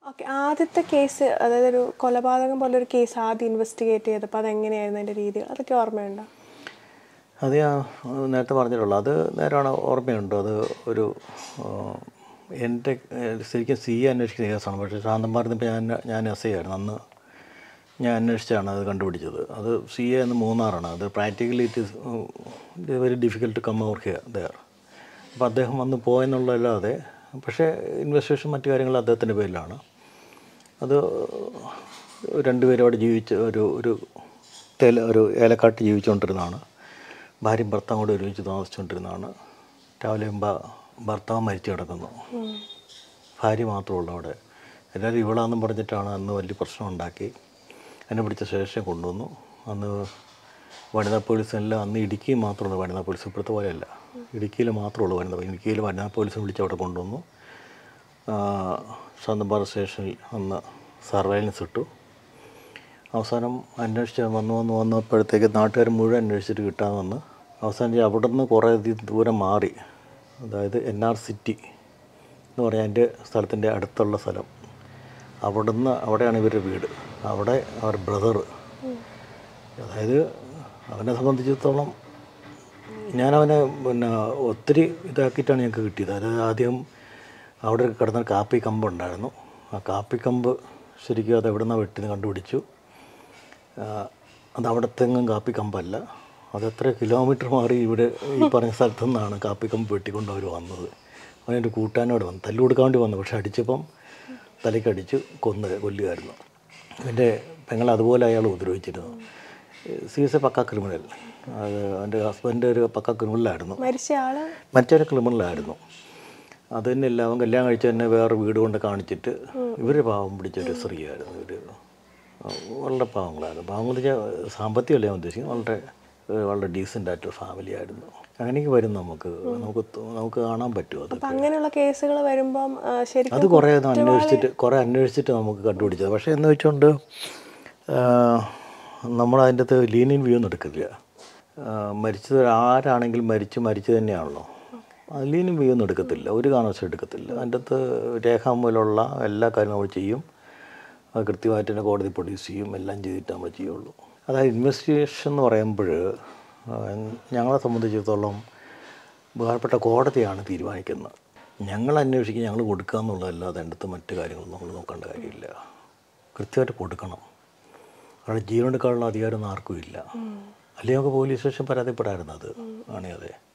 okay ആദ്യത്തെ case അതായത് ഒരു കൊലപാതകം പോലെ ഒരു കേസ് ആദ്യം ഇൻവെസ്റ്റിഗേറ്റ് ചെയ്തപ്പോൾ അതെങ്ങനെയായിരുന്നു അതിൻ്റെ രീതികൾ അതൊക്കെ ഓർമ്മയുണ്ടോ അത് ഞാൻ നേരത്തെ പറഞ്ഞിട്ടുള്ളൂ അത് നേരാണ് ഓർമ്മയുണ്ട് അത് ഒരു ആ, എൻ്റെ ഏഹ്, ശരിക്കും സി എ അന്വേഷിക്കുന്ന കേസാണ് പക്ഷേ ശാന്തം പറഞ്ഞപ്പോൾ ഞാൻ ഞാൻ എസ് ഐ ആയിരുന്നു അന്ന് ഞാൻ അന്വേഷിച്ചാണ് അത് കണ്ടുപിടിച്ചത് അത് സി എ എന്ന് മൂന്നാറാണ് അത് practically it is very difficult come over here there അപ്പോൾ അദ്ദേഹം വന്ന് പോയെന്നുള്ളതല്ലാതെ പക്ഷേ ഇൻവെസ്റ്റിഗേഷൻ മറ്റു കാര്യങ്ങൾ അദ്ദേഹത്തിൻ്റെ പേരിലാണ് അത് രണ്ടുപേരും അവിടെ ജീവിച്ച് ഒരു ഒരു തേല ഒരു ഏലക്കാട്ട് ജീവിച്ചുകൊണ്ടിരുന്നതാണ് ഭാര്യയും ഭർത്താവും കൂടെ ഒരുമിച്ച് താമസിച്ചുകൊണ്ടിരുന്നതാണ് രാവിലെ ഭ- ഭർത്താവ് മരിച്ചു കിടക്കുന്നു ഭാര്യ മാത്രമേ ഉള്ളൂ അവിടെ എല്ലാവരും ഇവളാന്നും പറഞ്ഞിട്ടാണ് അന്ന് വലിയ പ്രശ്നം ഉണ്ടാക്കി എന്നെ പിടിച്ച ശേഷം കൊണ്ടുവന്നു അന്ന് വനിതാ പോലീസ് എല്ലാം അന്ന് ഇടുക്കി മാത്രമുള്ളൂ വനിതാ പോലീസ് ഇപ്പോഴത്തെ പോലെയല്ല ഇടുക്കിയിൽ മാത്രമുള്ളൂ വനിതാ ഇടുക്കിയിൽ വനിതാ പോലീസിനെ വിളിച്ച് അവിടെ കൊണ്ടുവന്നു സ്വന്തംപാറ സ്റ്റേഷനിൽ അന്ന് സർവൈലൻസ് ഇട്ടു അവസാനം അന്വേഷിച്ച് വന്നു വന്ന് വന്നപ്പോഴത്തേക്ക് നാട്ടുകാർ മുഴുവൻ അന്വേഷിച്ചിട്ട് കിട്ടാതെ വന്ന് അവസാനം അവിടെ നിന്ന് കുറേ അധികം ദൂരം മാറി അതായത് എൻ ആർ സിറ്റി എന്ന് പറയാൻ എൻ്റെ സ്ഥലത്തിൻ്റെ അടുത്തുള്ള സ്ഥലം അവിടുന്ന് അവിടെയാണ് ഇവരുടെ വീട് അവിടെ അവർ ബ്രദർ അതായത് അവനെ സംബന്ധിച്ചിടത്തോളം ഞാൻ അവനെ പിന്നെ ഒത്തിരി ഇതാക്കിയിട്ടാണ് ഞങ്ങൾക്ക് കിട്ടിയത് അതായത് ആദ്യം അവിടെ ഒരു കിടന്ന കാപ്പി കമ്പ് ഉണ്ടായിരുന്നു ആ കാപ്പി കമ്പ് ശരിക്കും അത് എവിടെ നിന്നാണ് വെട്ടിന്ന് കണ്ടുപിടിച്ചു ആ, അത് അവിടത്തെങ്ങും കാപ്പി കമ്പല്ല അത് എത്ര കിലോമീറ്റർ മാറി ഇവിടെ ഈ പറഞ്ഞ സ്ഥലത്തു നിന്നാണ് കാപ്പി കമ്പ് വെട്ടിക്കൊണ്ട് അവർ വന്നത് അവനെൻ്റെ കൂട്ടാനോട് വന്നു തല്ലു കൊടുക്കാൻ വേണ്ടി വന്നു പക്ഷെ അടിച്ചപ്പം തലയ്ക്കടിച്ച് കൊന്ന് കൊല്ലുമായിരുന്നു എൻ്റെ പെങ്ങളെ അതുപോലെ അയാൾ ഉപദ്രവിച്ചിരുന്നു സീസ് എ പക്ക ക്രിമിനൽ അത് എൻ്റെ ഹസ്ബൻഡ് ഒരു പക്ക ക്രിമിനലായിരുന്നു മരിച്ച ആള് മറ്റൊരു ക്രിമിനലായിരുന്നു അത് തന്നെ എല്ലാം അവൻ കല്യാണം കഴിച്ച് തന്നെ വേറെ വീട് കൊണ്ട് കാണിച്ചിട്ട് ഇവർ പാവം പിടിച്ചൊരു സ്ത്രീയായിരുന്നു ഇവർ വളരെ പാവങ്ങളായിരുന്നു പാവങ്ങൾ വെച്ചാൽ സാമ്പത്തികമല്ല ഞാൻ ഉദ്ദേശിക്കുന്നത് വളരെ ഏഹ് വളരെ ഡീസൻ്റ് ആയിട്ടൊരു ഫാമിലി ആയിരുന്നു അങ്ങനെയൊക്കെ വരും നമുക്ക് നമുക്ക് ത- നമുക്ക് കാണാൻ പറ്റും അത് അപ്പം അങ്ങനെയുള്ള കേസുകൾ വരുമ്പം ആ, ശരിക്കും അത് കുറേ ഒന്ന് അന്വേഷിച്ചിട്ട് കുറേ അന്വേഷിച്ചിട്ട് നമുക്ക് കണ്ടുപിടിച്ചത് പക്ഷേ എന്ന് വെച്ചുകൊണ്ട് നമ്മൾ അതിൻ്റെ അകത്ത് ലീനിയൻ വ്യൂ ഒന്നും എടുക്കില്ല ആ, മരിച്ചത് ആരാണെങ്കിലും മരിച്ച് മരിച്ചു തന്നെയാണല്ലോ അത് ലീനിയൻ വ്യൂ ഒന്നും എടുക്കത്തില്ല ഒരു കാരണവശാലും എടുക്കത്തില്ല അതിൻ്റെ അകത്ത് രേഖാമൂലമുള്ള എല്ലാ കാര്യങ്ങളും നമ്മൾ ചെയ്യും അത് കൃത്യമായിട്ട് തന്നെ കോടതി പ്രൊഡ്യൂസ് ചെയ്യും എല്ലാം ചെയ്തിട്ട് നമ്മൾ ചെയ്യുള്ളൂ അതായത് ഇൻവെസ്റ്റിഗേഷൻ എന്ന് പറയുമ്പോൾ ഞങ്ങളെ സംബന്ധിച്ചിടത്തോളം ബഹുമാനപ്പെട്ട കോടതിയാണ് തീരുമാനിക്കുന്നത് ഞങ്ങൾ അന്വേഷിക്കുക ഞങ്ങൾ കൊടുക്കുക എന്നുള്ളതല്ലാതെ അതിൻ്റെ അടുത്ത് മറ്റു കാര്യങ്ങളൊന്നും നമ്മൾ നോക്കേണ്ട കാര്യമില്ല കൃത്യമായിട്ട് കൊടുക്കണം അവിടെ ജീവനെടുക്കാനുള്ള അധികാരമൊന്നും ആർക്കും ഇല്ല അല്ലെങ്കിൽ നമുക്ക് പോലീസ് സ്റ്റേഷൻ പരാതിപ്പെടായിരുന്നു അത് ആണേ അതെ